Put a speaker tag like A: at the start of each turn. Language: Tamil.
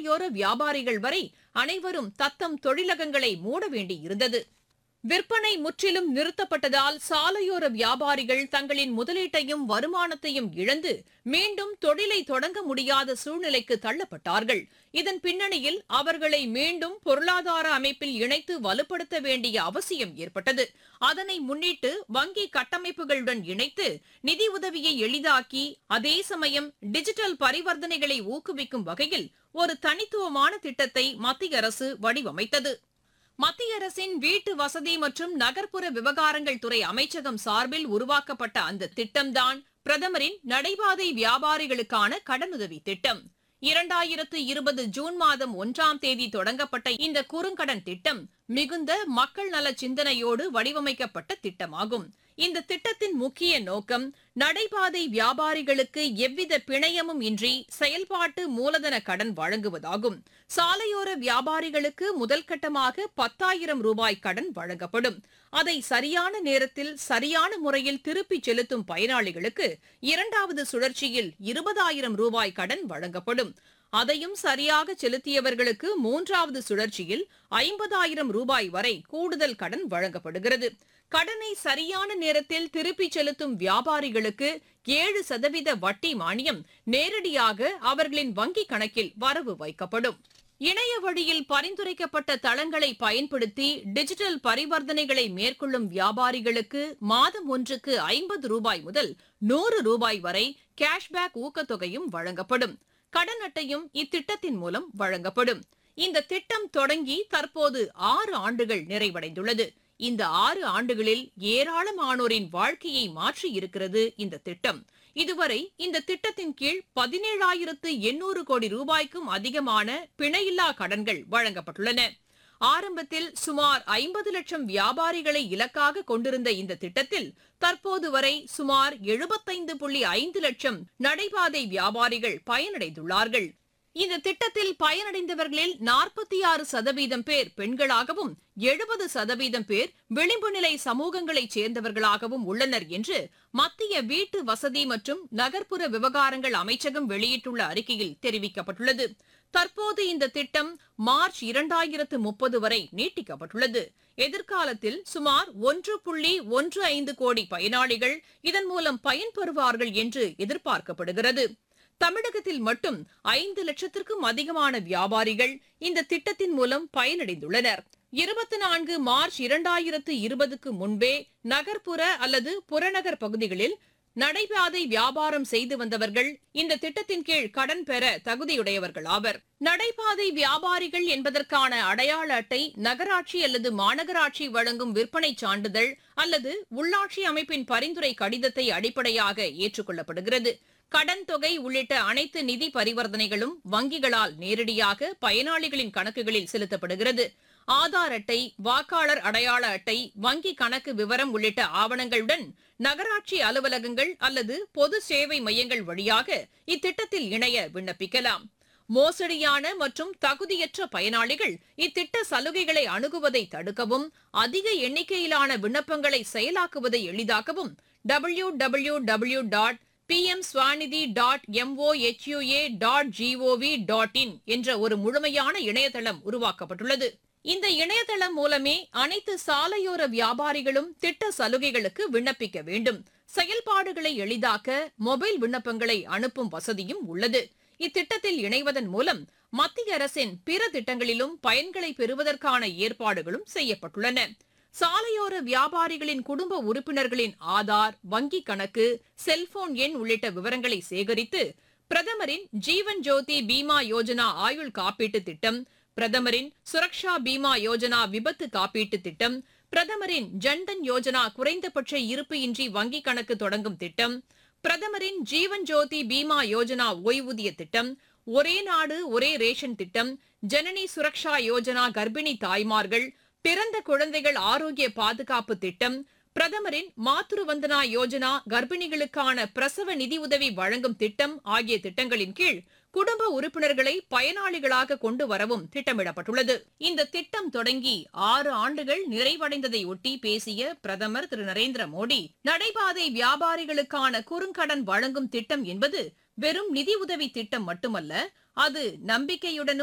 A: சாலையோர வியாபாரிகள் வரை அனைவரும் தத்தம் தொழிலகங்களை மூட வேண்டியிருந்தது விற்பனை முற்றிலும் நிறுத்தப்பட்டதால் சாலையோர வியாபாரிகள் தங்களின் முதலீட்டையும் வருமானத்தையும் இழந்து மீண்டும் தொழிலை தொடங்க முடியாத சூழ்நிலைக்கு தள்ளப்பட்டார்கள் இதன் பின்னணியில் அவர்களை மீண்டும் பொருளாதார அமைப்பில் இணைத்து வலுப்படுத்த வேண்டிய அவசியம் ஏற்பட்டது அதனை முன்னிட்டு வங்கி கட்டமைப்புகளுடன் இணைத்து நிதி உதவியை எளிதாக்கி அதே சமயம் டிஜிட்டல் பரிவர்த்தனைகளை ஊக்குவிக்கும் வகையில் ஒரு தனித்துவமான திட்டத்தை மத்திய அரசு வடிவமைத்தது மத்திய அரசின் வீட்டு வசதி மற்றும் நகர்ப்புற விவகாரங்கள் துறை அமைச்சகம் சார்பில் உருவாக்கப்பட்ட அந்த திட்டம்தான் பிரதமரின் நடைபாதை வியாபாரிகளுக்கான கடனுதவி திட்டம் இரண்டாயிரத்து இருபது ஜூன் மாதம் ஒன்றாம் தேதி தொடங்கப்பட்ட இந்த குறுங்கடன் திட்டம் மிகுந்த மக்கள் நல சிந்தனையோடு வடிவமைக்கப்பட்ட திட்டமாகும் இந்த திட்டத்தின் முக்கிய நோக்கம் நடைபாதை வியாபாரிகளுக்கு எவ்வித பிணையமும் இன்றி செயல்பாட்டு மூலதன கடன் வழங்குவதாகும் சாலையோர வியாபாரிகளுக்கு முதல் கட்டமாக பத்தாயிரம் ரூபாய் கடன் வழங்கப்படும் அதை சரியான நேரத்தில் சரியான முறையில் திருப்பிச் செலுத்தும் பயனாளிகளுக்கு இரண்டாவது சுழற்சியில் இருபதாயிரம் ரூபாய் கடன் வழங்கப்படும் அதையும் சரியாக செலுத்தியவர்களுக்கு மூன்றாவது சுழற்சியில் ஐம்பதாயிரம் ரூபாய் வரை கூடுதல் கடன் வழங்கப்படுகிறது கடனை சரியான நேரத்தில் திருப்பிச் செலுத்தும் வியாபாரிகளுக்கு ஏழு சதவீத வட்டி மானியம் நேரடியாக அவர்களின் வங்கிக் கணக்கில் வரவு வைக்கப்படும் இணைய வழியில் பரிந்துரைக்கப்பட்ட தளங்களை பயன்படுத்தி டிஜிட்டல் பரிவர்த்தனைகளை மேற்கொள்ளும் வியாபாரிகளுக்கு மாதம் ஒன்றுக்கு ஐம்பது ரூபாய் முதல் நூறு ரூபாய் வரை கேஷ்பேக் ஊக்கத்தொகையும் வழங்கப்படும் கடன் அட்டையும் இத்திட்டத்தின் மூலம் வழங்கப்படும் இந்த திட்டம் தொடங்கி தற்போது ஆறு ஆண்டுகள் நிறைவடைந்துள்ளது இந்த ஆறு ஆண்டுகளில் ஏராளமானோரின் வாழ்க்கையை மாற்றி இருக்கிறது இந்த திட்டம் இதுவரை இந்த திட்டத்தின் கீழ் பதினேழாயிரத்து எண்ணூறு கோடி ரூபாய்க்கும் அதிகமான பிணையில்லா கடன்கள் வழங்கப்பட்டுள்ளன ஆரம்பத்தில் சுமார் ஐம்பது லட்சம் வியாபாரிகளை இலக்காக கொண்டிருந்த இந்த திட்டத்தில் தற்போது வரை சுமார் எழுபத்தைந்து புள்ளி ஐந்து லட்சம் நடைபாதை வியாபாரிகள் பயனடைந்துள்ளார்கள் இந்த திட்டத்தில் பயனடைந்தவர்களில் நாற்பத்தி ஆறு சதவீதம் பேர் பெண்களாகவும் எழுபது சதவீதம் பேர் விளிம்பு நிலை சமூகங்களைச் சேர்ந்தவர்களாகவும் உள்ளனர் என்று மத்திய வீட்டு வசதி மற்றும் நகர்ப்புற விவகாரங்கள் அமைச்சகம் வெளியிட்டுள்ள அறிக்கையில் தெரிவிக்கப்பட்டுள்ளது தற்போது இந்த திட்டம் மார்ச் இரண்டாயிரத்து முப்பது வரை நீட்டிக்கப்பட்டுள்ளது எதிர்காலத்தில் சுமார் ஒன்று புள்ளி ஒன்று ஐந்து கோடி பயனாளிகள் இதன் மூலம் பயன்பெறுவார்கள் என்று எதிர்பார்க்கப்படுகிறது தமிழகத்தில் மட்டும் ஐந்து லட்சத்திற்கும் அதிகமான வியாபாரிகள் இந்த திட்டத்தின் மூலம் பயனடைந்துள்ளனர் இருபத்தி நான்கு மார்ச் இரண்டாயிரத்து இருபதுக்கு முன்பே நகர்ப்புற அல்லது புறநகர் பகுதிகளில் நடைபாதை வியாபாரம் செய்து வந்தவர்கள் இந்த திட்டத்தின் கீழ் கடன் பெற தகுதியுடையவர்கள் ஆவர் நடைபாதை வியாபாரிகள் என்பதற்கான அடையாள அட்டை நகராட்சி அல்லது மாநகராட்சி வழங்கும் விற்பனை சான்றிதழ் அல்லது உள்ளாட்சி அமைப்பின் பரிந்துரை கடிதத்தை அடிப்படையாக ஏற்றுக்கொள்ளப்படுகிறது கடன் தொகை உள்ளிட்ட அனைத்து நிதி பரிவர்த்தனைகளும் வங்கிகளால் நேரடியாக பயனாளிகளின் கணக்குகளில் செலுத்தப்படுகிறது ஆதார் அட்டை வாக்காளர் அடையாள அட்டை வங்கி கணக்கு விவரம் உள்ளிட்ட ஆவணங்களுடன் நகராட்சி அலுவலகங்கள் அல்லது பொது சேவை மையங்கள் வழியாக இத்திட்டத்தில் இணைய விண்ணப்பிக்கலாம் மோசடியான மற்றும் தகுதியற்ற பயனாளிகள் இத்திட்ட சலுகைகளை அணுகுவதை தடுக்கவும் அதிக எண்ணிக்கையிலான விண்ணப்பங்களை செயலாக்குவதை எளிதாக்கவும் W W W dot PM Svanidhi dot MOHUA dot GOV dot IN என்ற ஒரு முழுமையான இணையதளம் உருவாக்கப்பட்டுள்ளது இந்த இணையதளம் மூலமே அனைத்து சாலையோர வியாபாரிகளும் திட்ட சலுகைகளுக்கு விண்ணப்பிக்க வேண்டும் செயல்பாடுகளை எளிதாக்க மொபைல் விண்ணப்பங்களை அனுப்பும் வசதியும் உள்ளது இத்திட்டத்தில் இணைவதன் மூலம் மத்திய அரசின் பிற திட்டங்களிலும் பயன்களை பெறுவதற்கான ஏற்பாடுகளும் செய்யப்பட்டுள்ளன சாலையோர வியாபாரிகளின் குடும்ப உறுப்பினர்களின் ஆதார் வங்கி கணக்கு செல்போன் எண் உள்ளிட்ட விவரங்களை சேகரித்து பிரதமரின் ஜீவன் ஜோதி பீமா யோஜனா ஆயுள் காப்பீட்டு திட்டம் பிரதமரின் சுரக்ஷா பீமா யோஜனா விபத்து காப்பீட்டு திட்டம் பிரதமரின் ஜன்தன் யோஜனா குறைந்தபட்ச இருப்பு இன்றி வங்கி கணக்கு தொடங்கும் திட்டம் பிரதமரின் ஜீவன் ஜோதி பீமா யோஜனா ஓய்வூதிய திட்டம் ஒரே நாடு ஒரே ரேஷன் திட்டம் ஜனனி சுரக்ஷா யோஜனா கர்ப்பிணி தாய்மார்கள் பிறந்த குழந்தைகள் ஆரோக்கிய பாதுகாப்பு திட்டம் பிரதமரின் மாத்ரு வந்தனா யோஜனா கர்ப்பிணிகளுக்கான பிரசவ நிதி உதவி வழங்கும் திட்டம் ஆகிய திட்டங்களின் கீழ் குடும்ப உறுப்பினர்களை பயனாளிகளாக கொண்டு வரவும் திட்டமிடப்பட்டுள்ளது இந்த திட்டம் தொடங்கி ஆறு ஆண்டுகள் நிறைவடைந்ததை ஒட்டி பேசிய பிரதமர் திரு நரேந்திர மோடி நடைபாதை வியாபாரிகளுக்கான குறுங்கடன் வழங்கும் திட்டம் என்பது வெறும் நிதி உதவி திட்டம் மட்டுமல்ல அது நம்பிக்கையுடனும்